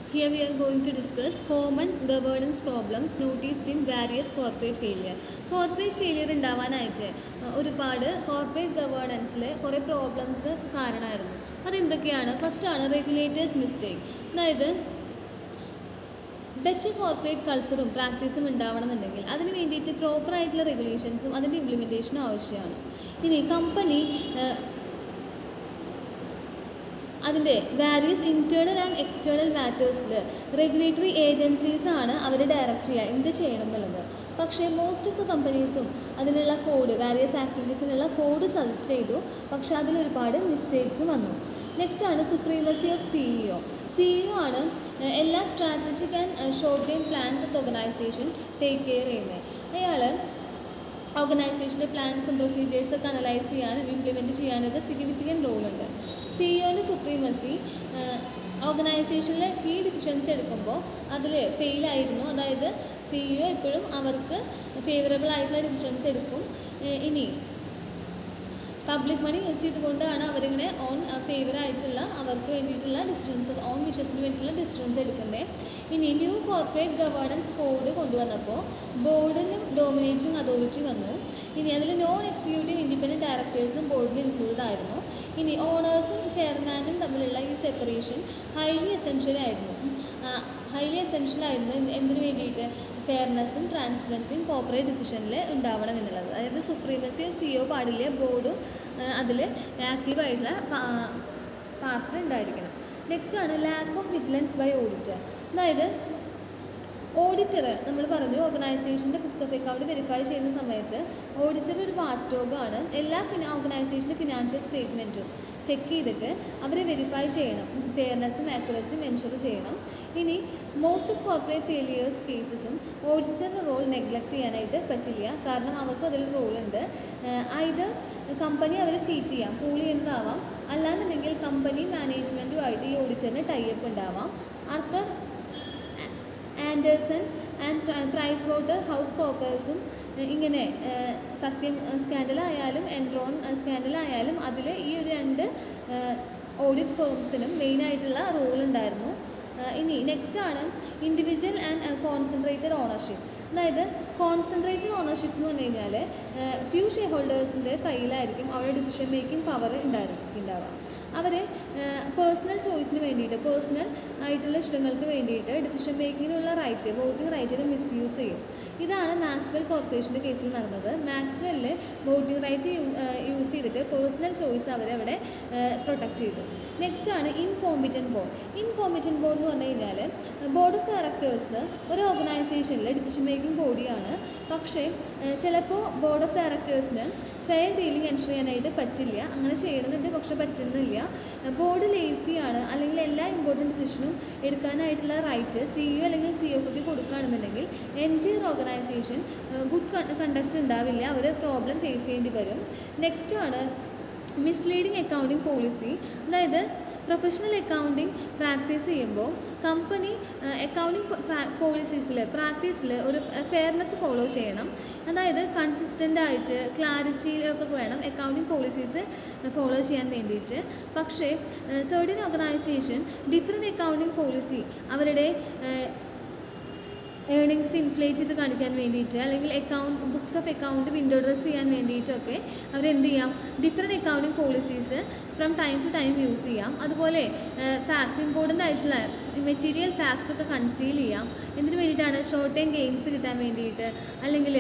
here we are going to discuss common governance problems noticed in various corporate failure corporate failure ഉണ്ടാവാനായിട്ട് uh ഒരുപാട് corporate ഗവേണൻസിൽ കുറേ problems കാരണമായിരുന്നു അതെന്തൊക്കെയാണ് ഫസ്റ്റാണ് റെഗുലേറ്റേഴ്സ് മിസ്റ്റേക്ക് അതായത് ബെറ്റർ കോർപ്പറേറ്റ് കൾച്ചറും പ്രാക്ടീസും ഉണ്ടാവണമെന്നുണ്ടെങ്കിൽ അതിന് വേണ്ടിയിട്ട് പ്രോപ്പറായിട്ടുള്ള റെഗുലേഷൻസും അതിൻ്റെ ഇംപ്ലിമെൻറ്റേഷനും ആവശ്യമാണ് ഇനി കമ്പനി അതിൻ്റെ വാരിയസ് ഇൻറ്റേർണൽ ആൻഡ് എക്സ്റ്റേണൽ മാറ്റേഴ്സിൽ റെഗുലേറ്ററി ഏജൻസീസ് ആണ് അവർ ഡയറക്റ്റ് ചെയ്യുക എന്ത് ചെയ്യണം എന്നുള്ളത് പക്ഷേ മോസ്റ്റ് ഓഫ് ദ കമ്പനീസും അതിനുള്ള കോഡ് വാരിയസ് ആക്ടിവിറ്റീസിനുള്ള കോഡ് സജസ്റ്റ് ചെയ്തു പക്ഷേ അതിലൊരുപാട് മിസ്റ്റേക്സ് വന്നു നെക്സ്റ്റ് ആണ് സുപ്രീമസി ഓഫ് സിഇഒ സിഇഒ ആണ് ഏഹ്, എല്ലാ strategic and short time plans of organisation take care ചെയ്യുന്നത് അയാൾ ഓർഗനൈസേഷൻ്റെ പ്ലാൻസും പ്രൊസീജിയേഴ്സൊക്കെ അനലൈസ് ചെയ്യാനും ഇംപ്ലിമെൻറ്റ് ചെയ്യാനൊക്കെ സിഗ്നിഫിക്കൻറ്റ് റോളുണ്ട് സിഇഒൻ്റെ സുപ്രീമസി ഓർഗനൈസേഷനിലെ കീ ഡിസിഷൻസ് എടുക്കുമ്പോൾ അതിൽ ഫെയിലായിരുന്നു അതായത് സിഇഒ എപ്പോഴും അവർക്ക് ഫേവറബിൾ ആയിട്ടുള്ള ഡിസിഷൻസ് എടുക്കും ഏഹ് ഇനി പബ്ലിക് മണി യൂസ് ചെയ്തുകൊണ്ടാണ് അവരിങ്ങനെ ഓൺ ഫേവർ ആയിട്ടുള്ള അവർക്ക് വേണ്ടിയിട്ടുള്ള ഡിസിഷൻസ് ഓൺ വിഷസിന് വേണ്ടിയിട്ടുള്ള ഡിസിഷൻസ് എടുക്കുന്നത് ഇനി ന്യൂ കോർപ്പറേറ്റ് ഗവേണൻസ് കോഡ് കൊണ്ടുവന്നപ്പോൾ ബോർഡിനും ഡോമിനേറ്റിംഗ് അതോറിറ്റി വന്നു ഇനി അതിൽ നോൺ എക്സിക്യൂട്ടീവ് ഇൻഡിപെൻഡൻറ്റ് ഡയറക്ടേഴ്സും ബോർഡിൽ ഇൻക്ലൂഡ് ആയിരുന്നു ഇനി ഓണേഴ്സും ചെയർമാനും തമ്മിലുള്ള ഈ സെപ്പറേഷൻ ഹൈലി എസെൻഷ്യൽ ആയിരുന്നു ഹൈലി എസെൻഷ്യൽ ആയിരുന്നു എന്ത് എന്തിനു വേണ്ടിയിട്ട് ഫെയർനെസ്സും ട്രാൻസ്പെറൻസിയും കോർപ്പറേറ്റ് ഡിസിഷനിൽ ഉണ്ടാവണം എന്നുള്ളത് അതായത് സുപ്രീമസി സിഒ പാടില്ല ബോർഡും അതിൽ ആക്റ്റീവായിട്ടുള്ള പാർട്ട് ഉണ്ടായിരിക്കണം നെക്സ്റ്റ് ആണ് lack of vigilance by auditor അതായത് ഓഡിറ്റർ നമ്മൾ പറഞ്ഞു ഓർഗനൈസേഷൻ്റെ ബുക്സ് ഓഫ് അക്കൗണ്ട് വെരിഫൈ ചെയ്യുന്ന സമയത്ത് ഓഡിറ്റർ ഒരു വാച്ച് ഡോഗാണ് എല്ലാ ഫിനാ ഓർഗനൈസേഷൻ്റെ ഫിനാൻഷ്യൽ സ്റ്റേറ്റ്മെൻറ്റും ചെക്ക് ചെയ്തിട്ട് അവരെ വെരിഫൈ ചെയ്യണം ഫെയർനെസ്സും ആക്യുറസിയും എൻഷുർ ചെയ്യണം ഇനി മോസ്റ്റ് ഓഫ് കോർപ്പറേറ്റ് ഫെയിലിയേഴ്സ് കേസസും ഓഡിറ്ററിൻ്റെ റോൾ നെഗ്ലക്റ്റ് ചെയ്യാനായിട്ട് പറ്റില്ല കാരണം അവർക്ക് അതിൽ റോളുണ്ട് ഇത് കമ്പനി അവരെ ചീറ്റ് ചെയ്യാം ഫൂൾ ചെയ്യുന്നതാവാം അല്ലാന്നുണ്ടെങ്കിൽ കമ്പനി മാനേജ്മെൻറ്റുമായിട്ട് ഈ ഓഡിറ്ററിന് ടൈപ്പ് ഉണ്ടാവാം Arthur Andersen and Price Waterhouse കോപ്പേഴ്സും ഇങ്ങനെ ഏഹ്, സത്യം സ്കാൻഡലായാലും എൻട്രോൺ സ്കാൻഡലായാലും അതിൽ ഈ ഒരു രണ്ട് ഓഡിറ്റ് ഫേംസിനും മെയിനായിട്ടുള്ള റോൾ ഉണ്ടായിരുന്നു ഏഹ്, ഇനി നെക്സ്റ്റ് ആണ് ഇൻഡിവിജ്വൽ ആൻഡ് കോൺസെൻട്രേറ്റഡ് ഓണർഷിപ്പ് അതായത് കോൺസെൻട്രേറ്റഡ് ഓണർഷിപ്പ് എന്ന് പറഞ്ഞു കഴിഞ്ഞാൽ ഫ്യൂ ഷെയർ ഹോൾഡേഴ്സിൻ്റെ കയ്യിലായിരിക്കും അവരുടെ ഡിസിഷൻ മേക്കിംഗ് പവർ ഉണ്ടായിരിക്കും ഉണ്ടാവുക അവർ പേഴ്സണൽ ചോയ്സിന് വേണ്ടിയിട്ട് പേഴ്സണൽ ആയിട്ടുള്ള ഇഷ്ടങ്ങൾക്ക് വേണ്ടിയിട്ട് ഡിസിഷൻ മേക്കിങ്ങിനുള്ള റൈറ്റ് വോട്ടിംഗ് റൈറ്റിനെ മിസ്യൂസ് ചെയ്യും ഇതാണ് മാക്സ്വെൽ കോർപ്പറേഷൻ്റെ കേസിൽ നടന്നത് മാക്സ്വെല്ലിൽ വോട്ടിംഗ് റൈറ്റ് യൂസ് ചെയ്തിട്ട് പേഴ്സണൽ ചോയ്സ് അവരവിടെ പ്രൊട്ടക്റ്റ് ചെയ്തു നെക്സ്റ്റ് ആണ് ഇൻകോമ്പിറ്റൻറ്റ് ബോർഡ് ഇൻകോമ്പിറ്റൻറ്റ് ബോർഡ് എന്ന് പറഞ്ഞു കഴിഞ്ഞാൽ ബോർഡ് ഓഫ് ഡയറക്ടേഴ്സ് ഒരു ഓർഗനൈസേഷനിലെ ഡിസിഷൻ മേക്കിംഗ് ബോഡിയാണ് പക്ഷേ ചിലപ്പോൾ ബോർഡ് ഓഫ് ഡയറക്ടേഴ്സിന് ഫെയർ ഡീലിംഗ് എൻഷർ ചെയ്യാനായിട്ട് പറ്റില്ല അങ്ങനെ ചെയ്യണമെന്നുണ്ട് പക്ഷെ പറ്റുന്നില്ല ബോർഡ് ലേസിയാണ് അല്ലെങ്കിൽ എല്ലാ ഇമ്പോർട്ടൻറ്റ് ഡിസിഷനും എടുക്കാനായിട്ടുള്ള റൈറ്റ് സി യു അല്ലെങ്കിൽ സി എഫ് ഒക്കെ കൊടുക്കുകയാണെന്നുണ്ടെങ്കിൽ എൻറ്റയർ ഓർഗനൈസേഷൻ ഗുഡ് കണ്ടക്ട് ഉണ്ടാവില്ല അവർ പ്രോബ്ലം ഫേസ് ചെയ്യേണ്ടി വരും നെക്സ്റ്റ് ആണ് മിസ്ലീഡിങ് അക്കൗണ്ടിങ് പോളിസി അതായത് പ്രൊഫഷണൽ അക്കൗണ്ടിങ് പ്രാക്ടീസ് ചെയ്യുമ്പോൾ കമ്പനി അക്കൗണ്ടിങ് പോളിസീസിൽ പ്രാക്ടീസിൽ ഒരു ഫെയർനെസ് ഫോളോ ചെയ്യണം അതായത് കൺസിസ്റ്റൻ്റ് ആയിട്ട് ക്ലാരിറ്റിയിലൊക്കെ വേണം അക്കൗണ്ടിങ് പോളിസീസ് ഫോളോ ചെയ്യാൻ വേണ്ടിയിട്ട് പക്ഷേ certain organisation different accounting policy അവരുടെ ഏഹ്, ഏണിങ്സ് ഇൻഫ്ലേറ്റ് ചെയ്ത് കാണിക്കാൻ വേണ്ടിയിട്ട് അല്ലെങ്കിൽ account books of account window dress ചെയ്യാൻ വേണ്ടിയിട്ടൊക്കെ അവരെന്ത് ചെയ്യാം different accounting policies from time to time use ചെയ്യാം അതുപോലെ ഫാക്സ് ഇമ്പോർട്ടൻ്റ് ആയിട്ടുള്ള മെറ്റീരിയൽ ഫാക്സ് ഒക്കെ കൺസീൽ ചെയ്യാം എന്തിനു വേണ്ടിയിട്ടാണ് ഷോർട്ട് ടൈം ഗെയിംസ് കിട്ടാൻ വേണ്ടിയിട്ട് അല്ലെങ്കിൽ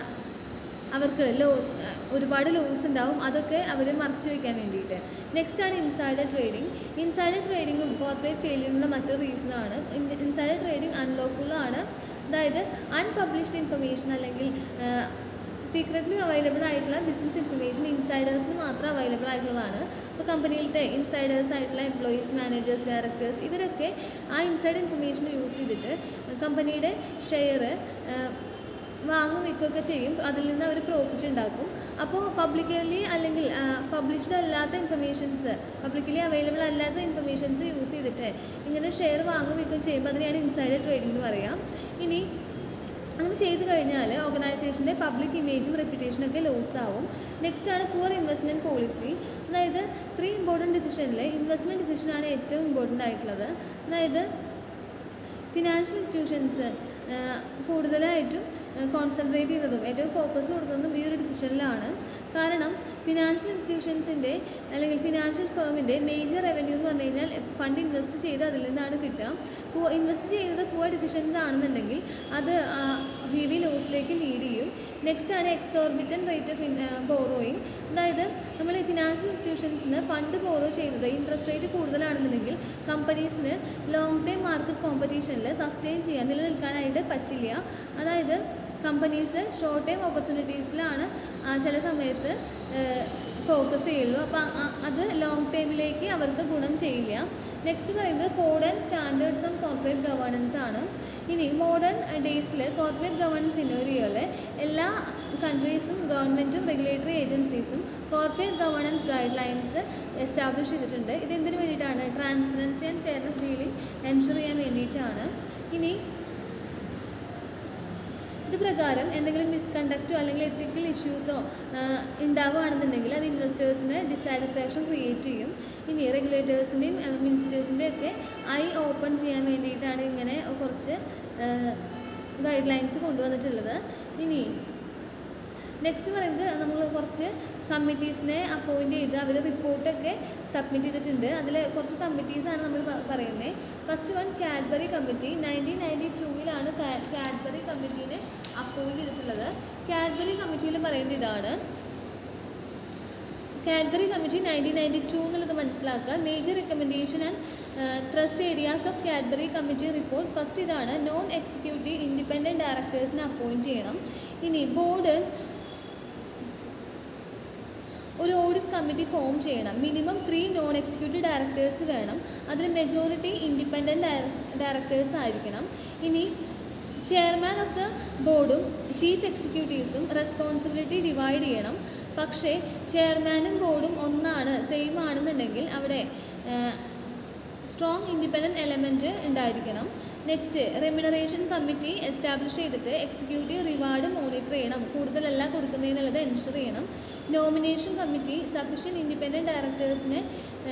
അവർക്ക് ലോസ് ഒരുപാട് ലോസ് ഉണ്ടാവും അതൊക്കെ അവർ മറച്ചു വയ്ക്കാൻ വേണ്ടിയിട്ട് നെക്സ്റ്റ് ആണ് ഇൻസൈഡർ ട്രേഡിംഗ് ഇൻസൈഡർ ട്രേഡിങ്ങും കോർപ്പറേറ്റ് ഫെയിലിയറിനുള്ള മറ്റൊരു റീസണാണ് ഇൻസൈഡർ ട്രേഡിംഗ് അൺലോഫുൾ ആണ് അതായത് അൺപബ്ലിഷ്ഡ് ഇൻഫർമേഷൻ അല്ലെങ്കിൽ സീക്രറ്റ്ലി അവൈലബിൾ ആയിട്ടുള്ള ബിസിനസ് ഇൻഫർമേഷൻ ഇൻസൈഡേഴ്സിന് മാത്രം അവൈലബിൾ ആയിട്ടുള്ളതാണ് ഇപ്പോൾ കമ്പനിയിലത്തെ ഇൻസൈഡേഴ്സ് ആയിട്ടുള്ള എംപ്ലോയീസ് മാനേജേഴ്സ് ഡയറക്ടേഴ്സ് ഇവരൊക്കെ ആ ഇൻസൈഡ് ഇൻഫർമേഷൻ യൂസ് ചെയ്തിട്ട് കമ്പനിയുടെ ഷെയർ വാങ്ങും വിൽക്കുകയൊക്കെ ചെയ്യും അതിൽ നിന്ന് അവർ പ്രോഫിറ്റ് ഉണ്ടാക്കും അപ്പോൾ പബ്ലിക്കലി അല്ലെങ്കിൽ പബ്ലിഷ്ഡ് അല്ലാത്ത ഇൻഫർമേഷൻസ് പബ്ലിക്കലി അവൈലബിൾ അല്ലാത്ത ഇൻഫർമേഷൻസ് യൂസ് ചെയ്തിട്ട് ഇങ്ങനെ ഷെയർ വാങ്ങും വിൽക്കുകയും ചെയ്യുമ്പോൾ അതിനെയാണ് ഇൻസൈഡർ ട്രേഡിംഗ് എന്ന് പറയാം ഇനി അങ്ങനെ ചെയ്തു കഴിഞ്ഞാൽ ഓർഗനൈസേഷൻ്റെ പബ്ലിക് ഇമേജും റെപ്യൂട്ടേഷനും ഒക്കെ ലോസ് ആവും നെക്സ്റ്റ് ആണ് പുവർ ഇൻവെസ്റ്റ്മെൻറ്റ് പോളിസി അതായത് ത്രീ ഇമ്പോർട്ടൻറ്റ് ഡിസിഷനിൽ ഇൻവെസ്റ്റ്മെൻറ്റ് ഡിസിഷനാണ് ഏറ്റവും ഇമ്പോർട്ടൻ്റ് ആയിട്ടുള്ളത് അതായത് ഫിനാൻഷ്യൽ ഇൻസ്റ്റിറ്റ്യൂഷൻസ് കൂടുതലായിട്ടും കോൺസെൻട്രേറ്റ് ചെയ്യുന്നതും ഏറ്റവും ഫോക്കസ് കൊടുക്കുന്നതും ഈ ഒരു ഡിസിഷനിലാണ് കാരണം ഫിനാൻഷ്യൽ ഇൻസ്റ്റിറ്റ്യൂഷൻസിൻ്റെ അല്ലെങ്കിൽ ഫിനാൻഷ്യൽ ഫേമിൻ്റെ മേജർ റവന്യൂ എന്ന് പറഞ്ഞു കഴിഞ്ഞാൽ ഫണ്ട് ഇൻവെസ്റ്റ് ചെയ്ത് അതിൽ നിന്നാണ് കിട്ടുക പോ ഇൻവെസ്റ്റ് ചെയ്യുന്നത് പുവർ ഡിസിഷൻസ് ആണെന്നുണ്ടെങ്കിൽ അത് ഹെവി ലോസിലേക്ക് ലീഡ് ചെയ്യും നെക്സ്റ്റ് ആണ് എക്സോർബിറ്റൻ റേറ്റ് ഓഫ് ബോറോയിങ് അതായത് നമ്മൾ ഈ ഫിനാൻഷ്യൽ ഇൻസ്റ്റിറ്റ്യൂഷൻസിന് ഫണ്ട് ബോറോ ചെയ്യുന്നത് ഇൻട്രസ്റ്റ് റേറ്റ് കൂടുതലാണെന്നുണ്ടെങ്കിൽ കമ്പനീസിന് ലോങ് ടൈം മാർക്കറ്റ് കോമ്പറ്റീഷനിൽ സസ്റ്റെയിൻ ചെയ്യാൻ നിലനിൽക്കാനായിട്ട് പറ്റില്ല അതായത് കമ്പനീസ് ഷോർട്ട് ടൈം ഓപ്പർച്യൂണിറ്റീസിലാണ് ചില സമയത്ത് ഫോക്കസ് ചെയ്യുള്ളൂ അപ്പോൾ അത് ലോങ് ടൈമിലേക്ക് അവർക്ക് ഗുണം ചെയ്യില്ല നെക്സ്റ്റ് പറയുന്നത് code and standards of corporate governance ആണ് ഇനി മോഡേൺ ഡേയ്സിൽ കോർപ്പറേറ്റ് ഗവേണൻസ് സിനോറിയോയിൽ എല്ലാ കൺട്രീസും ഗവൺമെൻറ്റും റെഗുലേറ്ററി ഏജൻസീസും corporate governance guidelines establish ചെയ്തിട്ടുണ്ട് ഇത് എന്തിനു വേണ്ടിയിട്ടാണ് transparency and fairness dealing ensure ചെയ്യാൻ വേണ്ടിയിട്ടാണ് ഇനി ഇത് പ്രകാരം എന്തെങ്കിലും മിസ്കണ്ടക്റ്റോ അല്ലെങ്കിൽ എത്തിക്കൽ ഇഷ്യൂസോ ഉണ്ടാവുകയാണെന്നുണ്ടെങ്കിൽ അത് ഇൻവെസ്റ്റേഴ്സിന് ഡിസാറ്റിസ്ഫാക്ഷൻ ക്രിയേറ്റ് ചെയ്യും ഇനി റെഗുലേറ്റേഴ്സിൻ്റെയും മിനിസ്റ്റേഴ്സിൻ്റെയും ഒക്കെ ഐ ഓപ്പൺ ചെയ്യാൻ വേണ്ടിയിട്ടാണ് ഇങ്ങനെ കുറച്ച് ഗൈഡ് ലൈൻസ് കൊണ്ടുവന്നിട്ടുള്ളത് ഇനി നെക്സ്റ്റ് പറയുന്നത് നമ്മൾ കുറച്ച് കമ്മിറ്റീസിനെ അപ്പോയിൻറ്റ് ചെയ്ത് അവർ റിപ്പോർട്ടൊക്കെ സബ്മിറ്റ് ചെയ്തിട്ടുണ്ട് അതിൽ കുറച്ച് കമ്മിറ്റീസാണ് നമ്മൾ പറയുന്നത് first one Cadbury committee nineteen ninety ടൂവിലാണ് കാഡ്ബറി കമ്മിറ്റീനെ അപ്പോയിൻറ്റ് ചെയ്തിട്ടുള്ളത് കാഡ്ബറി കമ്മിറ്റിയിൽ പറയുന്നത് ഇതാണ് Cadbury committee nineteen ninety two എന്നുള്ളത് മനസ്സിലാക്കുക major recommendation and trust areas of Cadbury committee report first ഇതാണ് നോൺ എക്സിക്യൂട്ടീവ് ഇൻഡിപെൻഡൻറ്റ് ഡയറക്ടേഴ്സിനെ അപ്പോയിൻറ്റ് ചെയ്യണം ഇനി ബോർഡ് ഒരു ഓഡിറ്റ് കമ്മിറ്റി ഫോം ചെയ്യണം minimum three non executive directors വേണം അതിൽ മെജോറിറ്റി ഇൻഡിപെൻഡൻറ്റ് ഡയറക്ടേഴ്സ് ആയിരിക്കണം ഇനി ചെയർമാൻ ഓഫ് ദ ബോർഡും ചീഫ് എക്സിക്യൂട്ടീവ്സും റെസ്പോൺസിബിലിറ്റി ഡിവൈഡ് ചെയ്യണം പക്ഷേ ചെയർമാനും ബോർഡും ഒന്നാണ് സെയിം ആണെന്നുണ്ടെങ്കിൽ അവിടെ സ്ട്രോങ് ഇൻഡിപെൻഡൻറ്റ് എലമെൻറ്റ് ഉണ്ടായിരിക്കണം നെക്സ്റ്റ് റെമ്യൂണറേഷൻ കമ്മിറ്റി എസ്റ്റാബ്ലിഷ് ചെയ്തിട്ട് എക്സിക്യൂട്ടീവ് റിവാർഡ് മോണിറ്റർ ചെയ്യണം കൂടുതലല്ല കൊടുക്കുന്നതിനുള്ളത് എൻഷുർ ചെയ്യണം നോമിനേഷൻ കമ്മിറ്റി സഫീഷ്യൻറ്റ് ഇൻഡിപെൻഡൻറ്റ് ഡയറക്ടേഴ്സിനെ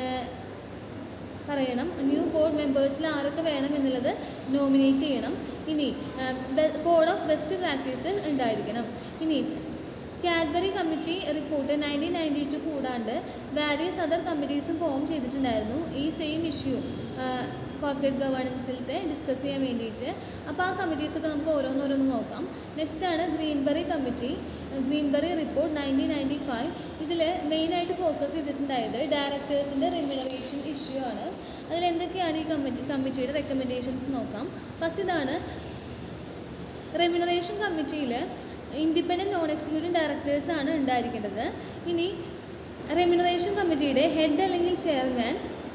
പറയണം ന്യൂ ബോർഡ് മെമ്പേഴ്സിൽ ആരൊക്കെ വേണം എന്നുള്ളത് നോമിനേറ്റ് ചെയ്യണം ഇനി കോഡ് ഓഫ് ബെസ്റ്റ് പ്രാക്ടീസസ് ഉണ്ടായിരിക്കണം ഇനി Cadbury committee report nineteen ninety two കൂടാണ്ട് വാരിയസ് അതർ കമ്മിറ്റീസും ഫോം ചെയ്തിട്ടുണ്ടായിരുന്നു ഈ സെയിം ഇഷ്യൂ കോർപ്പറേറ്റ് ഗവേണൻസിലത്തെ ഡിസ്കസ് ചെയ്യാൻ വേണ്ടിയിട്ട് അപ്പോൾ ആ കമ്മിറ്റീസൊക്കെ നമുക്ക് ഓരോന്നോരോന്ന് നോക്കാം നെക്സ്റ്റ് ആണ് Greenbury committee Greenbury report nineteen ninety five ഇതിൽ മെയിനായിട്ട് ഫോക്കസ് ചെയ്തിട്ടുണ്ടായത് ഡയറക്ടേഴ്സിൻ്റെ റെമ്യൂണറേഷൻ ഇഷ്യൂ ആണ് അതിൽ എന്തൊക്കെയാണ് ഈ കമ്മിറ്റി കമ്മിറ്റിയുടെ റെക്കമെൻഡേഷൻസ് നോക്കാം ഫസ്റ്റ് ഇതാണ് റെമ്യൂണറേഷൻ കമ്മിറ്റിയിൽ ഇൻഡിപെൻഡൻറ്റ് നോൺ എക്സിക്യൂട്ടീവ് ഡയറക്ടേഴ്സ് ആണ് ഉണ്ടായിരിക്കേണ്ടത് ഇനി റെമ്യൂണറേഷൻ കമ്മിറ്റിയുടെ ഹെഡ് അല്ലെങ്കിൽ chairman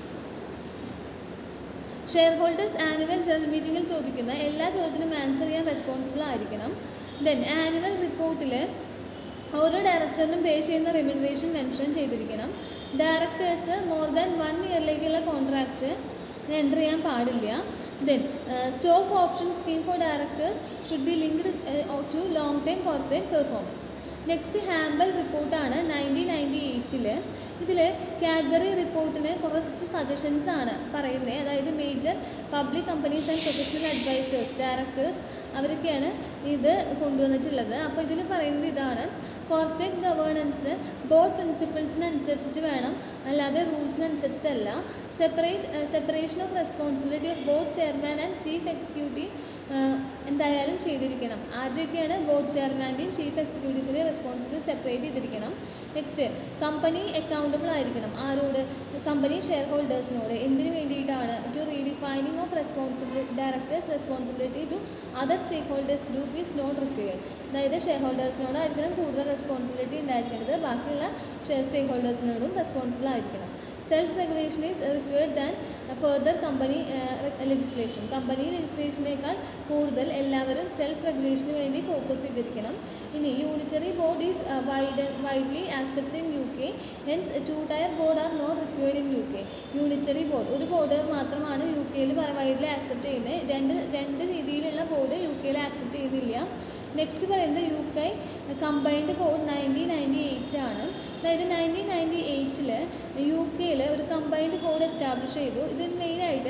share holders annual general മീറ്റിങ്ങിൽ ചോദിക്കുന്ന എല്ലാ ചോദ്യത്തിനും ആൻസർ ചെയ്യാൻ റെസ്പോൺസിബിൾ ആയിരിക്കണം ദെൻ ആനുവൽ റിപ്പോർട്ടിൽ ഓരോ ഡയറക്ടറിനും പേ ചെയ്യുന്ന റെമ്യൂണറേഷൻ മെൻഷൻ ചെയ്തിരിക്കണം ഡയറക്ടേഴ്സ് മോർ ദാൻ വൺ ഇയറിലേക്കുള്ള കോൺട്രാക്റ്റ് എൻ്റർ ചെയ്യാൻ പാടില്ല then stock option scheme for directors should be linked to long time corporate performance next Hampel റിപ്പോർട്ടാണ് നയൻറ്റീൻ നയൻറ്റി എയ്റ്റിൽ ഇതിൽ കാഡ്ബറി റിപ്പോർട്ടിന് കുറച്ച് സജഷൻസ് ആണ് പറയുന്നത് അതായത് major public companies and professional advisors directors അവരൊക്കെയാണ് ഇത് കൊണ്ടുവന്നിട്ടുള്ളത് അപ്പോൾ ഇതിൽ പറയുന്നത് ഇതാണ് കോർപ്പറേറ്റ് ഗവേണൻസ് ബോർഡ് പ്രിൻസിപ്പിൾസിനനുസരിച്ചിട്ട് വേണം അല്ലാതെ റൂൾസിനനുസരിച്ചിട്ടല്ല separate separation of responsibility of board chairman and chief executive എന്തായാലും ചെയ്തിരിക്കണം ആദ്യമൊക്കെയാണ് ബോർഡ് ചെയർമാൻ്റെയും ചീഫ് എക്സിക്യൂട്ടീവ്സിൻ്റെയും റെസ്പോൺസിബിലിറ്റി സെപ്പറേറ്റ് ചെയ്തിരിക്കണം നെക്സ്റ്റ് കമ്പനി അക്കൗണ്ടബിൾ ആയിരിക്കണം ആരോട് കമ്പനി ഷെയർ ഹോൾഡേഴ്സിനോട് എന്തിനു വേണ്ടിയിട്ടാണ് to redefining of responsibility directors responsibility to other stake holders group is not required അതായത് ഷെയർ ഹോൾഡേഴ്സിനോടായിരിക്കണം കൂടുതൽ റെസ്പോൺസിബിലിറ്റി ഉണ്ടായിരിക്കുന്നത് ബാക്കിയുള്ള ഷെയർ സ്റ്റേക്ക് ഹോൾഡേഴ്സിനോടും റെസ്പോൺസിബിൾ ആയിരിക്കണം self regulation is required than further company legislation company ലെജിസ്ലേഷനേക്കാൾ കൂടുതൽ എല്ലാവരും സെൽഫ് റെഗുലേഷന് വേണ്ടി ഫോക്കസ് ചെയ്തിരിക്കണം ഇനി unitary board is wide widely accepted in U K hence two tier board are not required in U K unitary board ഒരു board മാത്രമാണ് U കെയിൽ widely accept ചെയ്യുന്നത് രണ്ട് രണ്ട് രീതിയിലുള്ള ബോർഡ് യു കെയിൽ ആക്സെപ്റ്റ് ചെയ്യുന്നില്ല നെക്സ്റ്റ് പറയുന്നത് U K combined code nineteen ninety eight ആണ് അതായത് നയൻറ്റീൻ നയൻറ്റി എയ്റ്റിൽ യു കെയിൽ ഒരു കമ്പൈൻഡ് കോഡ് എസ്റ്റാബ്ലിഷ് ചെയ്തു ഇതിൽ മെയിനായിട്ട്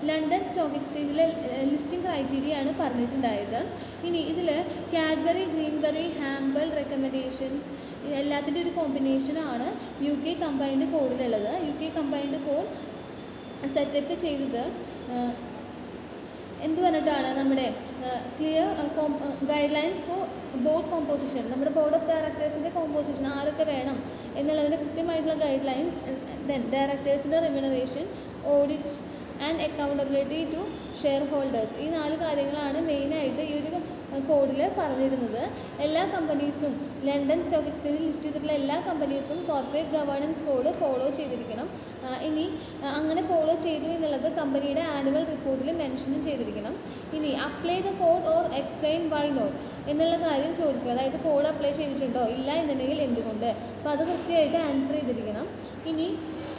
ലണ്ടൻ സ്റ്റോക്ക് എക്സ്ചേഞ്ചിലെ ലിസ്റ്റിംഗ് ക്രൈറ്റീരിയ ആണ് പറഞ്ഞിട്ടുണ്ടായത് ഇനി ഇതിൽ കാഡ്ബറി ഗ്രീൻബറി ഹാമ്പൽ റെക്കമെൻഡേഷൻസ് എല്ലാത്തിൻ്റെ ഒരു കോമ്പിനേഷനാണ് യു കെ കമ്പൈൻഡ് കോഡിലുള്ളത് U K combined code setup ചെയ്തത് ഏഹ്, എന്ത് പറഞ്ഞിട്ടാണ് നമ്മുടെ clear guide lines for board composition നമ്മുടെ ബോർഡ് ഓഫ് ഡയറക്ടേഴ്സിൻ്റെ കോമ്പോസിഷൻ ആരൊക്കെ വേണം എന്നുള്ളതിൻ്റെ കൃത്യമായിട്ടുള്ള ഗൈഡ് ലൈൻ ദെൻ ഡയറക്ടേഴ്സിൻ്റെ remuneration audit and accountability to share holders ഈ നാല് കാര്യങ്ങളാണ് മെയിനായിട്ട് ഈ ഒരു കോഡിൽ പറഞ്ഞിരുന്നത് എല്ലാ കമ്പനീസും ലണ്ടൻ സ്റ്റോക്ക് എക്സ്ചേഞ്ചിൽ ലിസ്റ്റ് ചെയ്തിട്ടുള്ള എല്ലാ കമ്പനീസും കോർപ്പറേറ്റ് ഗവേണൻസ് കോഡ് ഫോളോ ചെയ്തിരിക്കണം ആ, ഇനി ആ, അങ്ങനെ ഫോളോ ചെയ്തു എന്നുള്ളത് കമ്പനിയുടെ ആനുവൽ റിപ്പോർട്ടിൽ മെൻഷനും ചെയ്തിരിക്കണം ഇനി apply the code or explain why not എന്നുള്ള കാര്യം ചോദിക്കുക അതായത് കോഡ് അപ്ലൈ ചെയ്തിട്ടുണ്ടോ ഇല്ല എന്നുണ്ടെങ്കിൽ എന്തുകൊണ്ട് അപ്പോൾ അത് കൃത്യമായിട്ട് ആൻസർ ചെയ്തിരിക്കണം ഇനി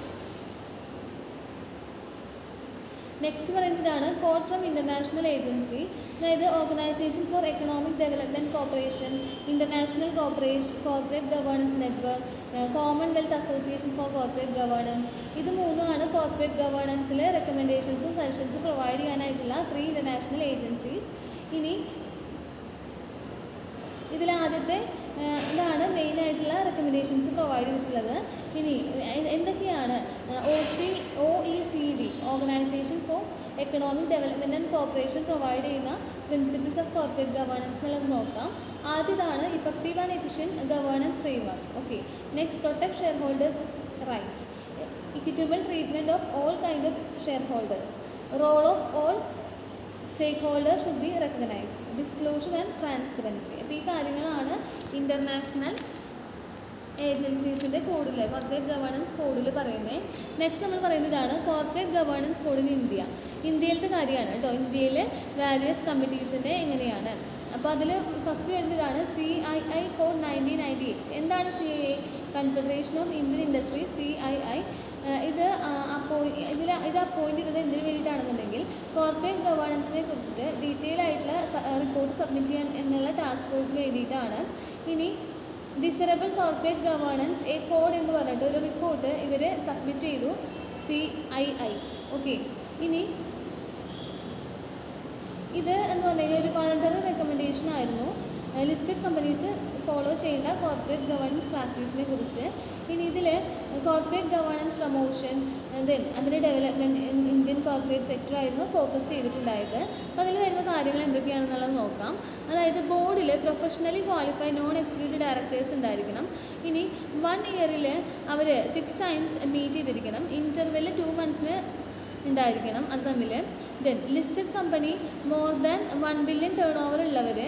നെക്സ്റ്റ് പറയുന്നതാണ് കോഡ് ഫ്രം ഇൻ്റർനാഷണൽ ഏജൻസി അതായത് organisation for economic development corporation international corporation corporate governance network commonwealth association for corporate governance ഇത് മൂന്നുമാണ് കോർപ്പറേറ്റ് ഗവേണൻസിൽ റെക്കമെൻഡേഷൻസും സജഷൻസും പ്രൊവൈഡ് ചെയ്യാനായിട്ടുള്ള ത്രീ ഇൻ്റർനാഷണൽ ഏജൻസീസ് ഇനി ഇതിൽ ആദ്യത്തെ ആ, ഇതാണ് മെയിനായിട്ടുള്ള റെക്കമെൻഡേഷൻസ് പ്രൊവൈഡ് ചെയ്തിട്ടുള്ളത് ഇനി എ- എന്തൊക്കെയാണ് O C O E C D organisation for economic development and corporation provide ചെയ്യുന്ന പ്രിൻസിപ്പിൾസ് ഓഫ് കോർപ്പറേറ്റ് ഗവേണൻസ് എന്നുള്ളത് നോക്കാം ആദ്യതാണ് effective and efficient governance framework okay next protect share holders right equitable treatment of all kind of shareholders role of all stakeholders should be recognized disclosure and transparency അപ്പോൾ ഈ കാര്യങ്ങളാണ് international ഏജൻസീസിൻ്റെ കോഡിൽ corporate governance കോഡിൽ പറയുന്നത് next നമ്മൾ പറയുന്നതാണ് corporate governance code in India ഇന്ത്യയിലത്തെ കാര്യമാണ് കേട്ടോ ഇന്ത്യയിലെ വാരിയസ് കമ്മിറ്റീസിൻ്റെ എങ്ങനെയാണ് അപ്പോൾ അതിൽ ഫസ്റ്റ് വരുന്നതാണ് C I I code nineteen ninety eight എന്താണ് C I I confederation of Indian industry C I I ഇത് അപ്പോയിൻ ഇതിൽ ഇത് അപ്പോയിൻറ്റ് ചെയ്തത് എന്തിനു വേണ്ടിയിട്ടാണെന്നുണ്ടെങ്കിൽ കോർപ്പറേറ്റ് ഗവേണൻസിനെ കുറിച്ചിട്ട് ഡീറ്റെയിൽ ആയിട്ടുള്ള റിപ്പോർട്ട് സബ്മിറ്റ് ചെയ്യാൻ എന്നുള്ള ടാസ്ക് ഫോഴ്സിന് വേണ്ടിയിട്ടാണ് ഇനി desirable corporate governance a code എന്ന് പറഞ്ഞിട്ട് ഒരു റിപ്പോർട്ട് ഇവർ സബ്മിറ്റ് ചെയ്തു സി ഐ ഐ ഓക്കെ ഇനി ഇത് എന്ന് പറഞ്ഞു കഴിഞ്ഞാൽ ഒരു വളണ്ടറി റെക്കമെൻഡേഷൻ ആയിരുന്നു ലിസ്റ്റഡ് കമ്പനീസ് ഫോളോ ചെയ്യേണ്ട കോർപ്പറേറ്റ് ഗവേണൻസ് പ്രാക്ടീസിനെ കുറിച്ച് ഇനി ഇതിൽ കോർപ്പറേറ്റ് ഗവേണൻസ് പ്രൊമോഷൻ ദെൻ അതിൻ്റെ ഡെവലപ്മെൻറ്റ് ഇന്ത്യൻ കോർപ്പറേറ്റ് സെക്ടർ ആയിരുന്നു ഫോക്കസ് ചെയ്തിട്ടുണ്ടായത് അപ്പോൾ അതിൽ വരുന്ന കാര്യങ്ങൾ എന്തൊക്കെയാണെന്നുള്ളത് നോക്കാം അതായത് ബോർഡിൽ professionally qualified non executive directors ഉണ്ടായിരിക്കണം ഇനി വൺ ഇയറിൽ അവർ സിക്സ് ടൈംസ് മീറ്റ് ചെയ്തിരിക്കണം ഇൻ്റർവെല് ടു മന്ത്സിന് ഉണ്ടായിരിക്കണം അത് തമ്മിൽ then listed company more than one billion turn over ഉള്ളവർ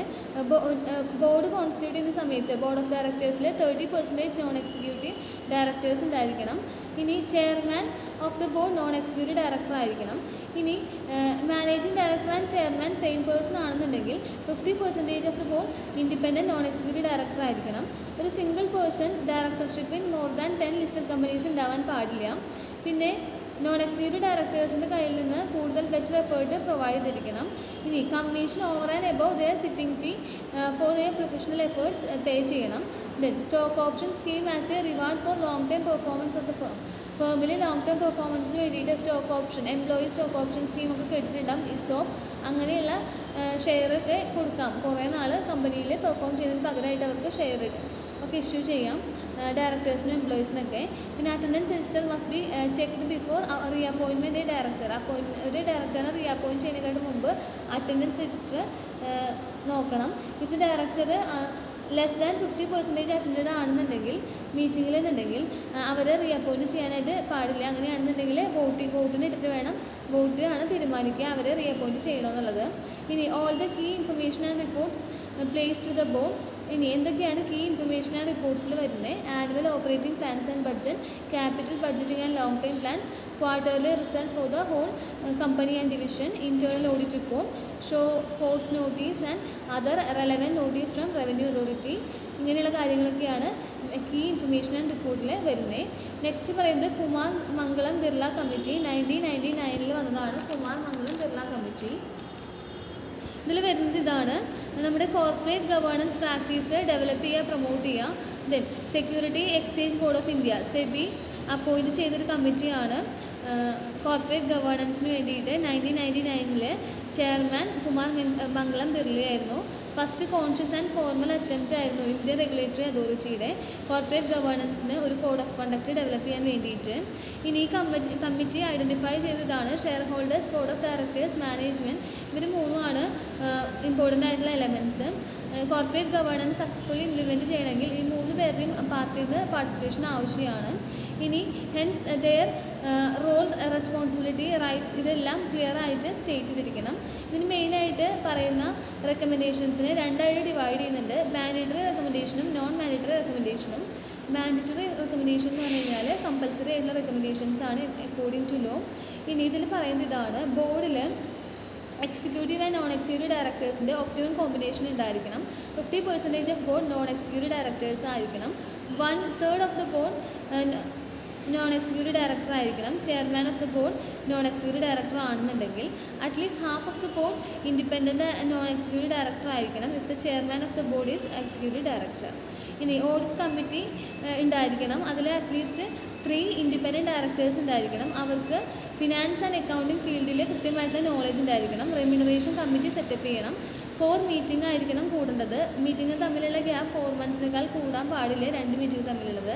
ബോർഡ് കോൺസ്റ്റിറ്റ്യൂട്ട് ചെയ്യുന്ന സമയത്ത് ബോർഡ് ഓഫ് ഡയറക്ടേഴ്സിൽ thirty percentage non executive directors ഉണ്ടായിരിക്കണം ഇനി chairman of the board non executive director ആയിരിക്കണം ഇനി managing director and chairman same person ആണെന്നുണ്ടെങ്കിൽ fifty percentage of the board independent non executive director ആയിരിക്കണം ഒരു സിംഗിൾ പേഴ്സൺ ഡയറക്ടർഷിപ്പിൽ more than ten listed companies ഉണ്ടാവാൻ പാടില്ല പിന്നെ നോൺ എക്സിക്യൂട്ടീവ് ഡയറക്ടേഴ്സിൻ്റെ കയ്യിൽ നിന്ന് കൂടുതൽ ബെറ്റർ എഫേർട്ട് പ്രൊവൈഡ് ചെയ്തിരിക്കണം ഇനി commission over and above their sitting fee for their professional efforts pay ചെയ്യണം then stock option scheme as a reward for long time performance of the firm ഫേമിൽ long time പെർഫോമൻസിന് വേണ്ടിയിട്ട് stock option employee stock option സ്കീമൊക്കെ കേട്ടിട്ടുണ്ടാകും ഇസോ അങ്ങനെയുള്ള ഷെയറൊക്കെ കൊടുക്കാം കുറേ നാൾ കമ്പനിയിൽ പെർഫോം ചെയ്യുന്നതിന് പകരമായിട്ട് അവർക്ക് ഷെയർ ഒക്കെ ഇഷ്യൂ ചെയ്യാം ഡയറക്ടേഴ്സിനും എംപ്ലോയീസിനൊക്കെ പിന്നെ attendance register must be checked before re appointment director appoint ഒരു ഡയറക്ടറിനെ റീ അപ്പോയിൻറ്റ് ചെയ്യുന്നതിനേക്കാട്ട് മുമ്പ് അറ്റൻഡൻസ് രജിസ്റ്റർ നോക്കണം ഇത് director less than fifty percentage attended ആണെന്നുണ്ടെങ്കിൽ മീറ്റിങ്ങിൽ എന്നുണ്ടെങ്കിൽ അവരെ റീ അപ്പോയിൻറ്റ് ചെയ്യാനായിട്ട് പാടില്ല അങ്ങനെയാണെന്നുണ്ടെങ്കിൽ വോട്ട് വോട്ടിന് ഇട്ടിട്ട് വേണം വോട്ട് ആണ് തീരുമാനിക്കുക അവരെ റീ അപ്പോയിൻറ്റ് ചെയ്യണമെന്നുള്ളത് ഇനി all the key information and reports place to the board ഇനി എന്തൊക്കെയാണ് കീ ഇൻഫർമേഷൻ ആൻഡ് റിപ്പോർട്ട്സിൽ വരുന്നത് annual operating plans and budget capital budgeting and long time plans quarterly result for the whole company and division internal audit report show cost notice and other relevant notice from revenue authority ഇങ്ങനെയുള്ള കാര്യങ്ങളൊക്കെയാണ് key information and റിപ്പോർട്ടിൽ വരുന്നത് next പറയുന്നത് Kumar Mangalam Birla committee nineteen ninety നയനിൽ വന്നതാണ് Kumar Mangalam Birla committee ഇതിൽ വരുന്നത് ഇതാണ് നമ്മുടെ കോർപ്പറേറ്റ് ഗവേണൻസ് പ്രാക്ടീസ് ഡെവലപ്പ് ചെയ്യുക പ്രൊമോട്ട് ചെയ്യുക then security exchange board of India SEBI appoint ചെയ്തൊരു കമ്മിറ്റിയാണ് കോർപ്പറേറ്റ് ഗവേണൻസിന് വേണ്ടിയിട്ട് നയൻറ്റീൻ നയൻറ്റി നയനിൽ ചെയർമാൻ കുമാർ മെങ്- മംഗളം ബിർളയായിരുന്നു first conscious and formal attempt ആയിരുന്നു ഇന്ത്യൻ റെഗുലേറ്ററി അതോറിറ്റിയുടെ കോർപ്പറേറ്റ് ഗവേണൻസിന് ഒരു കോഡ് ഓഫ് കണ്ടക്ട് ഡെവലപ്പ് ചെയ്യാൻ വേണ്ടിയിട്ട് ഇനി ഈ കമ്മിറ്റി കമ്മിറ്റി ഐഡൻറ്റിഫൈ ചെയ്തതാണ് share holders board of directors management ഇവർ മൂന്നുമാണ് ഇമ്പോർട്ടൻ്റ് ആയിട്ടുള്ള elements corporate governance successfully implement ചെയ്യണമെങ്കിൽ ഈ മൂന്ന് പേരുടെയും പാർട്ടിയിൽ നിന്ന് പാർട്ടിസിപ്പേഷൻ ആവശ്യമാണ് ഇനി hence their role responsibility rights ഇതെല്ലാം ക്ലിയർ ആയിട്ട് സ്റ്റേറ്റ് ചെയ്തിരിക്കണം ഇതിന് മെയിനായിട്ട് പറയുന്ന റെക്കമെൻഡേഷൻസിനെ രണ്ടായിട്ട് ഡിവൈഡ് ചെയ്യുന്നുണ്ട് മാൻഡേറ്ററി റെക്കമെൻഡേഷനും നോൺ മാൻഡേറ്ററി റെക്കമെൻഡേഷനും മാൻഡേറ്ററി റെക്കമെൻഡേഷൻ എന്ന് പറഞ്ഞു കഴിഞ്ഞാൽ കമ്പൽസറി ആയിട്ടുള്ള റെക്കമെൻഡേഷൻസ് ആണ് അക്കോർഡിംഗ് ടു ലോ ഇനി ഇതിൽ പറയുന്നത് ഇതാണ് ബോർഡിൽ എക്സിക്യൂട്ടീവ് ആൻഡ് നോൺ എക്സിക്യൂട്ടീവ് ഡയറക്ടേഴ്സിൻ്റെ ഒപ്റ്റിമം കോമ്പിനേഷൻ ഉണ്ടായിരിക്കണം fifty percentage of board non executive directors ആയിരിക്കണം one third of the board non executive director ആയിരിക്കണം chairman of the board non executive director ആണെന്നുണ്ടെങ്കിൽ at least half of the board independent non executive director ആയിരിക്കണം if the chairman of the board is executive director ഇനി audit committee ഉണ്ടായിരിക്കണം അതിൽ at least three independent directors ഉണ്ടായിരിക്കണം അവർക്ക് finance and accounting ഫീൽഡിൽ കൃത്യമായിട്ടുള്ള knowledge ഉണ്ടായിരിക്കണം റെമ്യൂണറേഷൻ കമ്മിറ്റി സെറ്റപ്പ് ചെയ്യണം ഫോർ മീറ്റിംഗ് ആയിരിക്കണം കൂടേണ്ടത് മീറ്റിംഗ് തമ്മിലുള്ള ഗ്യാപ്പ് ഫോർ മന്ത്സിനേക്കാൾ കൂടാൻ പാടില്ല രണ്ട് മീറ്റിംഗ് തമ്മിലുള്ളത്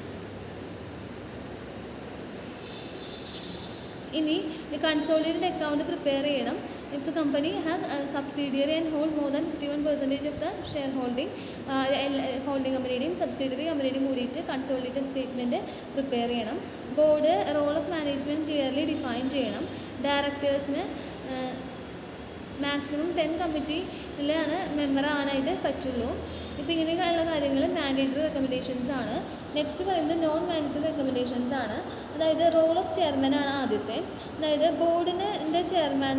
ഇനി കൺസോളിഡേറ്റഡ് അക്കൗണ്ട് പ്രിപ്പയർ ചെയ്യണം if the company have subsidiary and hold more than fifty one percentage of the share holding holding കമ്പനിയുടെയും സബ്സിഡിയറി കമ്പനിയുടെയും കൂടിയിട്ട് കൺസോളിഡേറ്റഡ് സ്റ്റേറ്റ്മെൻറ്റ് പ്രിപ്പയർ ചെയ്യണം board role of management clearly define ചെയ്യണം ഡയറക്ടേഴ്സിന് maximum ten കമ്മിറ്റിയിലാണ് member ആവാനായിട്ട് പറ്റുള്ളൂ ഇപ്പോൾ ഇങ്ങനെയൊക്കെയുള്ള കാര്യങ്ങൾ മാൻഡേറ്ററി റെക്കമെൻഡേഷൻസ് ആണ് നെക്സ്റ്റ് പറയുന്നത് നോൺ മാൻഡേറ്ററി റെക്കമെൻഡേഷൻസ് ആണ് അതായത് റോൾ ഓഫ് ചെയർമാൻ ആണ് ആദ്യത്തെ അതായത് ബോർഡിൻ്റെ ചെയർമാൻ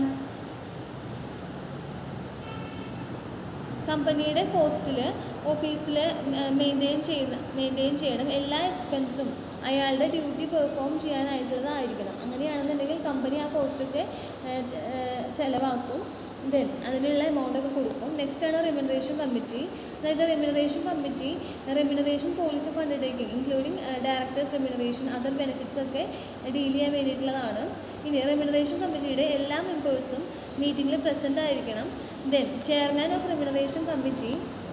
കമ്പനിയുടെ പോസ്റ്റിൽ ഓഫീസിൽ മെയിൻറ്റെയിൻ ചെയ്യുന്ന മെയിൻറ്റെയിൻ ചെയ്യണം എല്ലാ എക്സ്പെൻസും അയാളുടെ ഡ്യൂട്ടി പെർഫോം ചെയ്യാനായിട്ടുള്ളതായിരിക്കണം അങ്ങനെയാണെന്നുണ്ടെങ്കിൽ കമ്പനി ആ കോസ്റ്റൊക്കെ ചിലവാക്കും ദെൻ അതിനുള്ള എമൗണ്ട് ഒക്കെ കൊടുക്കും നെക്സ്റ്റ് ആണ് റെമ്യൂണറേഷൻ കമ്മിറ്റി അതായത് remuneration committee remuneration policy of undertaking including directors remuneration other benefits ഒക്കെ ഡീൽ ചെയ്യാൻ വേണ്ടിയിട്ടുള്ളതാണ് ഇനി റെമ്യൂണറേഷൻ കമ്മിറ്റിയുടെ എല്ലാ മെമ്പേഴ്സും മീറ്റിങ്ങിൽ പ്രസൻ്റ് ആയിരിക്കണം then chairman of remuneration committee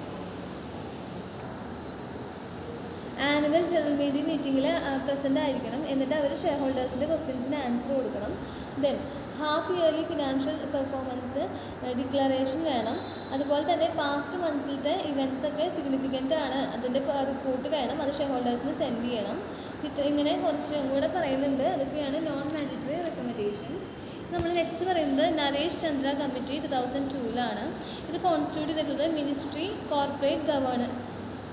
annual general meeting മീറ്റിങ്ങിൽ പ്രസൻ്റ് ആയിരിക്കണം എന്നിട്ട് അവർ ഷെയർ ഹോൾഡേഴ്സിൻ്റെ ക്വസ്റ്റ്യൻസിന് ആൻസർ കൊടുക്കണം then half yearly financial performance declaration വേണം അതുപോലെ തന്നെ പാസ്റ്റ് മന്ത്സിലത്തെ ഇവൻറ്റ്സ് ഒക്കെ സിഗ്നിഫിക്കൻ്റ് ആണ് അതിൻ്റെ റിപ്പോർട്ട് വേണം അത് ഷെയർ ഹോൾഡേഴ്സിന് സെൻഡ് ചെയ്യണം ഇത് ഇങ്ങനെ കുറച്ചും കൂടെ പറയുന്നുണ്ട് അതൊക്കെയാണ് നോൺ മാൻഡറ്ററി റെക്കമെൻഡേഷൻസ് നമ്മൾ നെക്സ്റ്റ് പറയുന്നത് Naresh Chandra committee two thousand ടൂവിലാണ് ഇത് കോൺസ്റ്റിറ്റ്യൂട്ട് ചെയ്തിട്ടുള്ളത് ministry corporate governance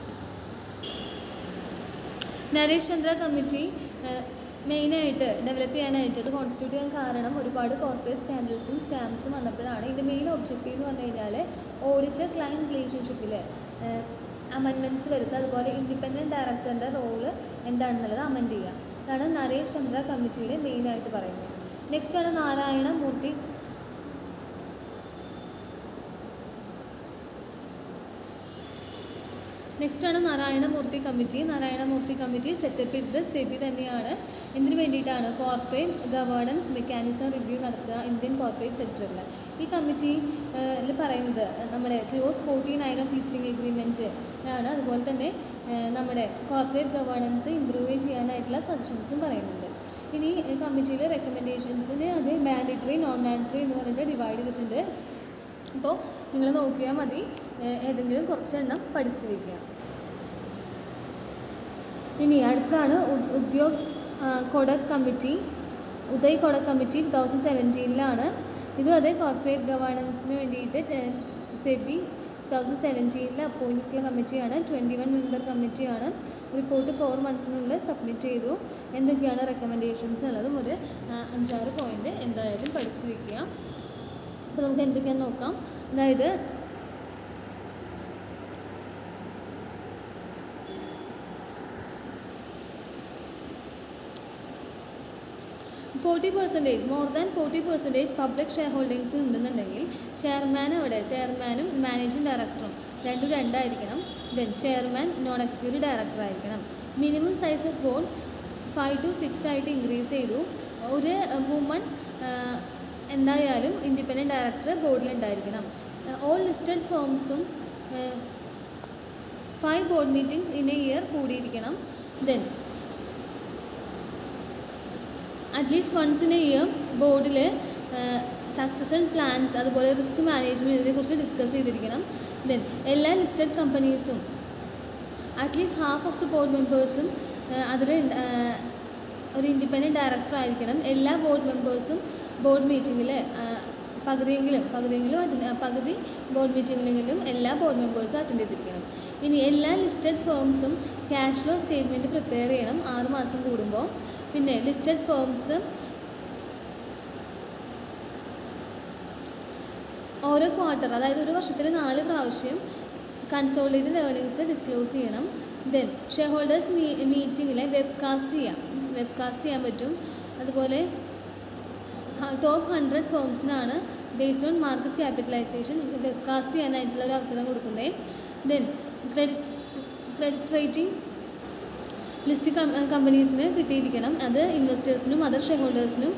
Naresh Chandra committee മെയിനായിട്ട് ഡെവലപ്പ് ചെയ്യാനായിട്ട് ഇത് കോൺസ്റ്റിറ്റ്യൂട്ട് ചെയ്യാൻ കാരണം ഒരുപാട് കോർപ്പറേറ്റ് സ്കാൻഡൽസും സ്കാംസും വന്നപ്പോഴാണ് ഇതിൻ്റെ മെയിൻ ഒബ്ജക്റ്റീവ് എന്ന് പറഞ്ഞു കഴിഞ്ഞാൽ ഓഡിറ്റർ ക്ലയൻറ്റ് റിലേഷൻഷിപ്പിൽ അമെൻമെൻറ്റ്സ് വരുത്തുക അതുപോലെ ഇൻഡിപെൻഡൻറ്റ് ഡയറക്ടറിൻ്റെ റോള് എന്താണെന്നുള്ളത് അമെൻഡ് ചെയ്യുക ഇതാണ് നരേഷ് ചന്ദ്ര കമ്മിറ്റിയുടെ മെയിനായിട്ട് പറയുന്നത് നെക്സ്റ്റ് ആണ് നാരായണ മൂർത്തി നെക്സ്റ്റ് ആണ് Narayanamurthy committee Narayanamurthy committee set up ചെയ്തത് സെബി തന്നെയാണ് എന്തിനു വേണ്ടിയിട്ടാണ് കോർപ്പറേറ്റ് ഗവേണൻസ് മെക്കാനിസം റിവ്യൂ നടത്തുക ഇന്ത്യൻ കോർപ്പറേറ്റ് സെക്ടറിൽ ഈ കമ്മിറ്റിയിൽ പറയുന്നത് നമ്മുടെ clause forty nine of listing agreement ആണ് അതുപോലെ തന്നെ ഏഹ്, നമ്മുടെ കോർപ്പറേറ്റ് ഗവേണൻസ് ഇമ്പ്രൂവ് ചെയ്യാനായിട്ടുള്ള സജഷൻസും പറയുന്നുണ്ട് ഇനി കമ്മിറ്റിയിലെ റെക്കമെൻഡേഷൻസിന് അത് മാൻഡേറ്ററി നോൺ മാൻഡേറ്ററി എന്ന് പറഞ്ഞിട്ട് ഡിവൈഡ് ചെയ്തിട്ടുണ്ട് അപ്പോൾ നിങ്ങൾ നോക്കിയാൽ മതി ഏഹ് ഏതെങ്കിലും കുറച്ചെണ്ണം പഠിച്ചു വയ്ക്കുക ഇനി അടുത്താണ് ഉ- ഉദ്യോഗ് ആ, Kotak committee Uday Kotak committee two thousand സെവൻറ്റീനിലാണ് ഇതും അതേ കോർപ്പറേറ്റ് ഗവേണൻസിന് വേണ്ടിയിട്ട് ടെ- സെബി ടു തൗസൻഡ് സെവൻറ്റീനിൽ അപ്പോയിൻ്റ് ചെയ്തിട്ടുള്ള കമ്മിറ്റിയാണ് ട്വൻറ്റി വൺ മെമ്പർ കമ്മിറ്റിയാണ് റിപ്പോർട്ട് ഫോർ മന്ത്സിനുള്ളിൽ സബ്മിറ്റ് ചെയ്തു എന്തൊക്കെയാണ് റെക്കമെൻഡേഷൻസ് ഉള്ളതും ഒരു ആ, അഞ്ചാറ് പോയിൻ്റ് എന്തായാലും പഠിച്ചു വയ്ക്കുക അപ്പോൾ നമുക്ക് എന്തൊക്കെയാണെന്ന് നോക്കാം അതായത് forty percentage more than forty percentage public share holdings ഉണ്ടെന്നുണ്ടെങ്കിൽ ചെയർമാൻ അവിടെ ചെയർമാനും മാനേജിംഗ് ഡയറക്ടറും രണ്ടും രണ്ടായിരിക്കണം then chairman non executive director ആയിരിക്കണം minimum size of board five to six ആയിട്ട് ഇൻക്രീസ് ചെയ്തു ഒരു വുമൺ എന്തായാലും ഇൻഡിപെൻഡൻറ്റ് ഡയറക്ടർ ബോർഡിൽ ഉണ്ടായിരിക്കണം ഓൾ ലിസ്റ്റഡ് ഫേംസും five board meetings in a year കൂടിയിരിക്കണം then at least once in a year ബോർഡിൽ സക്സസൺ പ്ലാൻസ് അതുപോലെ റിസ്ക് മാനേജ്മെൻറ്റിനെ കുറിച്ച് ഡിസ്കസ് ചെയ്തിരിക്കണം ദെൻ എല്ലാ ലിസ്റ്റഡ് കമ്പനീസും at least half of the board മെമ്പേഴ്സും അതിൽ ഒരു ഇൻഡിപെൻഡൻറ്റ് ഡയറക്ടർ ആയിരിക്കണം എല്ലാ ബോർഡ് മെമ്പേഴ്സും ബോർഡ് മീറ്റിങ്ങിൽ പകുതിയെങ്കിലും പകുതിയെങ്കിലും അറ്റൻഡ് പകുതി ബോർഡ് മീറ്റിങ്ങിലെങ്കിലും എല്ലാ ബോർഡ് മെമ്പേഴ്സും അറ്റൻഡ് ചെയ്തിരിക്കണം ഇനി എല്ലാ ലിസ്റ്റഡ് ഫേംസും ക്യാഷ് ഫ്ലോ സ്റ്റേറ്റ്മെൻറ്റ് പ്രിപ്പയർ ചെയ്യണം ആറ് മാസം കൂടുമ്പോൾ പിന്നെ ലിസ്റ്റഡ് ഫേംസ് ഓരോ ക്വാർട്ടർ അതായത് ഒരു വർഷത്തിൽ നാല് പ്രാവശ്യം കൺസോളിഡേറ്റഡ് ഏർണിങ്സ് ഡിസ്ക്ലോസ് ചെയ്യണം ദെൻ ഷെയർ ഹോൾഡേഴ്സ് മീ മീറ്റിങ്ങിലെ വെബ്കാസ്റ്റ് ചെയ്യാം വെബ്കാസ്റ്റ് ചെയ്യാൻ പറ്റും അതുപോലെ ടോപ്പ് ഹൺഡ്രഡ് ഫേംസിനാണ് based on market capitalisation webcast ചെയ്യാനായിട്ടുള്ള ഒരു അവസരം കൊടുക്കുന്നത് then credit credit rating list കമ്പനീസിന് കിട്ടിയിരിക്കണം അത് ഇൻവെസ്റ്റേഴ്സിനും അതർ ഷെയർ ഹോൾഡേഴ്സിനും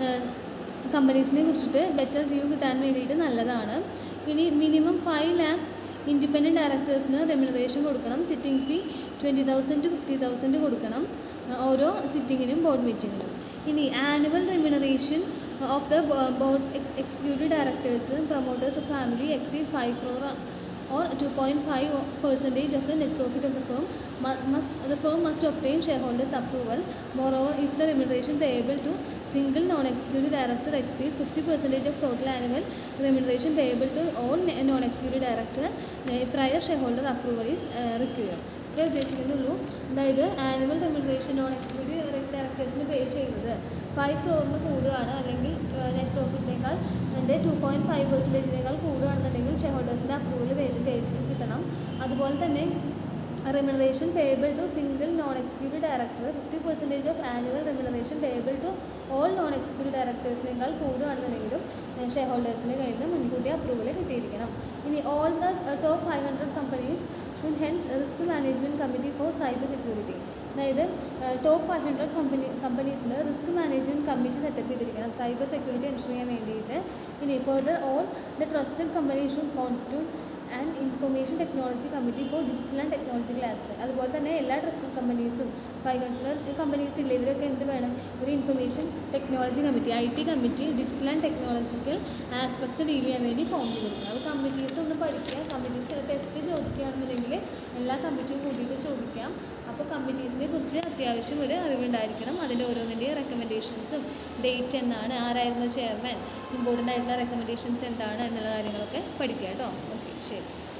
കമ്പനീസിനെ കുറിച്ചിട്ട് ബെറ്റർ വ്യൂ കിട്ടാൻ വേണ്ടിയിട്ട് നല്ലതാണ് ഇനി മിനിമം ഫൈവ് ലാക്ക് ഇൻഡിപെൻഡൻറ്റ് ഡയറക്ടേഴ്സിന് റെമ്യൂണറേഷൻ കൊടുക്കണം sitting fee twenty thousand to fifty thousand കൊടുക്കണം ഓരോ സിറ്റിങ്ങിനും ബോർഡ് മീറ്റിങ്ങിനും ഇനി annual remuneration of the board ex executive directors promoters of family exceed five crore or 2.5 percentage of the net profit of the firm mu- must the firm must obtain shareholders approval moreover if the remuneration payable to single non-executive director exceed 50 percentage of total annual remuneration payable to all ne- non-executive director uh, prior shareholder approval is uh, required ഇത്രേ ഉദ്ദേശിക്കുന്നുള്ളൂ അതായത് annual remuneration non executive ഡയറക്ടേഴ്സിന് pay ചെയ്യുന്നത് five ക്രോറിന് കൂടുകയാണ് അല്ലെങ്കിൽ net പ്രോഫിറ്റിനേക്കാൾ എൻ്റെ ടു പോയിൻറ്റ് ഫൈവ് പെർസെൻറ്റേജിനേക്കാൾ കൂടുകയാണെന്നുണ്ടെങ്കിൽ ഷെയർ ഹോൾഡേഴ്സിൻ്റെ അപ്രൂവൽ പേ കിട്ടണം അതുപോലെ തന്നെ remuneration payable to single non-executive director fifty percentage of annual remuneration payable to all non-executive directors-നേക്കാൾ കൂടുകയാണെന്നുണ്ടെങ്കിലും ഷെയർ ഹോൾഡേഴ്സിൻ്റെ കയ്യിൽ നിന്ന് മുൻകൂട്ടി അപ്രൂവൽ കിട്ടിയിരിക്കണം ഇനി all the top five hundred companies should hence risk management committee for cyber security അതായത് top five hundred company കമ്പനീസിന് റിസ്ക് മാനേജ്മെൻറ്റ് കമ്മിറ്റി സെറ്റപ്പ് ചെയ്തിരിക്കണം സൈബർ സെക്യൂരിറ്റി എൻഷർ ചെയ്യാൻ വേണ്ടിയിട്ട് ഇനി further all the trusted company should constitute and information technology committee for digital and technological aspect അതുപോലെ തന്നെ എല്ലാ trusted കമ്പനീസും ഫൈവ് ഹൺഡ്രഡ് കമ്പനീസ് ഇല്ല ഇവരൊക്കെ എന്ത് വേണം ഒരു information technology committee I T committee digital and technological aspects deal ചെയ്യാൻ വേണ്ടി ഫോം ചെയ്തിരിക്കുന്നത് അത് കമ്മിറ്റീസ് ഒന്ന് പഠിക്കുക കമ്മിറ്റീസ് ടെസ്റ്റ് ചോദിക്കുകയാണെന്നുണ്ടെങ്കിൽ എല്ലാ കമ്മിറ്റിയും കൂട്ടിയിട്ട് ചോദിക്കാം അപ്പോൾ കമ്മിറ്റീസിനെ കുറിച്ച് അത്യാവശ്യം ഒരു അറിവുണ്ടായിരിക്കണം അതിൻ്റെ ഓരോന്നിൻ്റെയും റെക്കമെൻഡേഷൻസും ഡേറ്റ് എന്നാണ് ആരായിരുന്നു ചെയർമാൻ ഇമ്പോർട്ടൻ്റ് ആയിട്ടുള്ള റെക്കമെൻഡേഷൻസ് എന്താണ് എന്നുള്ള കാര്യങ്ങളൊക്കെ പഠിക്കുക കേട്ടോ ഓക്കെ ശരി